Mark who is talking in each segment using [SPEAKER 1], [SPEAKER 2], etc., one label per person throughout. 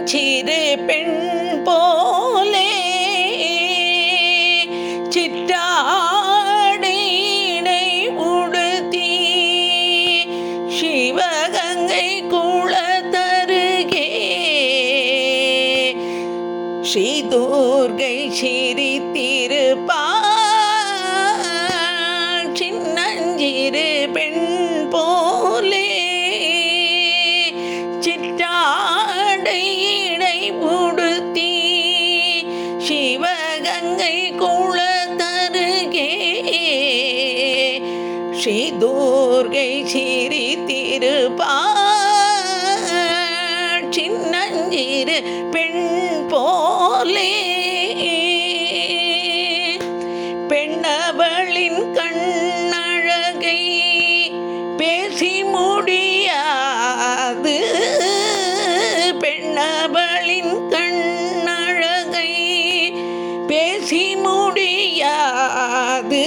[SPEAKER 1] சிறு பெண் போலே சிற்றாடையினை உடுத்தி சிவகங்கை குளத்தருகே ஸ்ரீதுர்கை சிரித்திருப்பாள் சின்னஞ்சிறு பெண் போலே சிற்றாடையினை உடுத்தி சிவகங்கை குளத்தருகே ஸ்ரீதுர்கை சிரித்திருப்பாள் சின்னஞ்சிறு பெண் போலே பெண்ணவளின் கண்ணழகை பேசி முடியாது பெண்ணவளின் கண்ணழகை பேசி முடியாது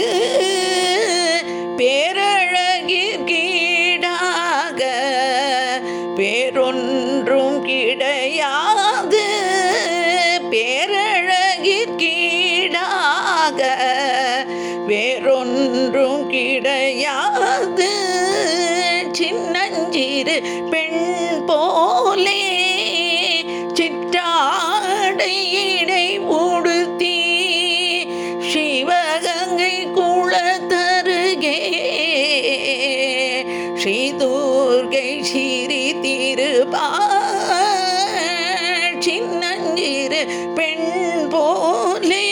[SPEAKER 1] பேரழகிற்கீடாக பேரொன்றும் கிடையாது பேரழகிற்கீடாக வேறொன்றும் கிடையாது சின்னஞ்சிறு பெண் போலே சிற்றாடையிடை உடுத்தி சிவகங்கை குளத்தருகே ஸ்ரீதுர்கை சிரித்திருப்பாள் சின்னஞ்சிறு பெண் போலே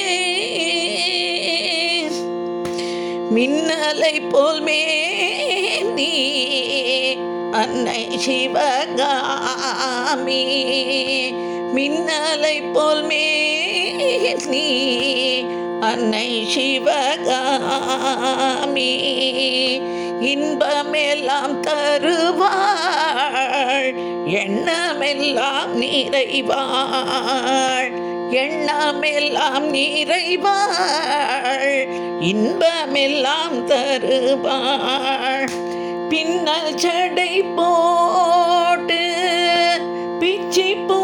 [SPEAKER 1] மின்னலை போல் மேனி அன்னை சிவகாமி மின்னலை போல் மேனி அன்னை சிவகாமி இன்பமெல்லாம் தருவாள் எண்ணமெல்லாம் நிறைவாள் எண்ணமெல்லாம் நிறைவாள் இன்பமெல்லாம் தருவாள் பின்னல் சடை போட்டு பிச்சி பூ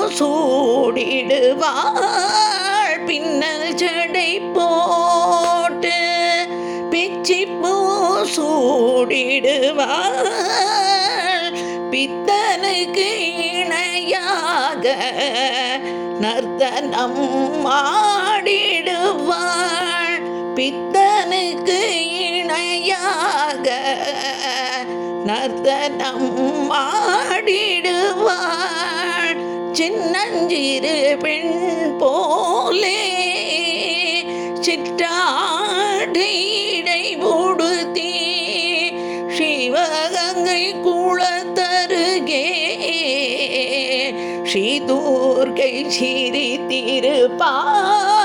[SPEAKER 1] சூடிடுவாள் பின்னல் சடை போட்டு பிச்சி பூ சூடிடுவாள் பித்தனுக்கு இணையாக நர்த்தனம் ஆடிடுவாள் பித்தனுக்கு இணையாக நர்த்தனம் ஆடிடுவாள் சின்னஞ்சிறு பெண் போலே சிற்றாடையிடை உடுத்தி சிவகங்கை குளத்தருகே ஸ்ரீதுர்கை சிரித்திருப்பாள்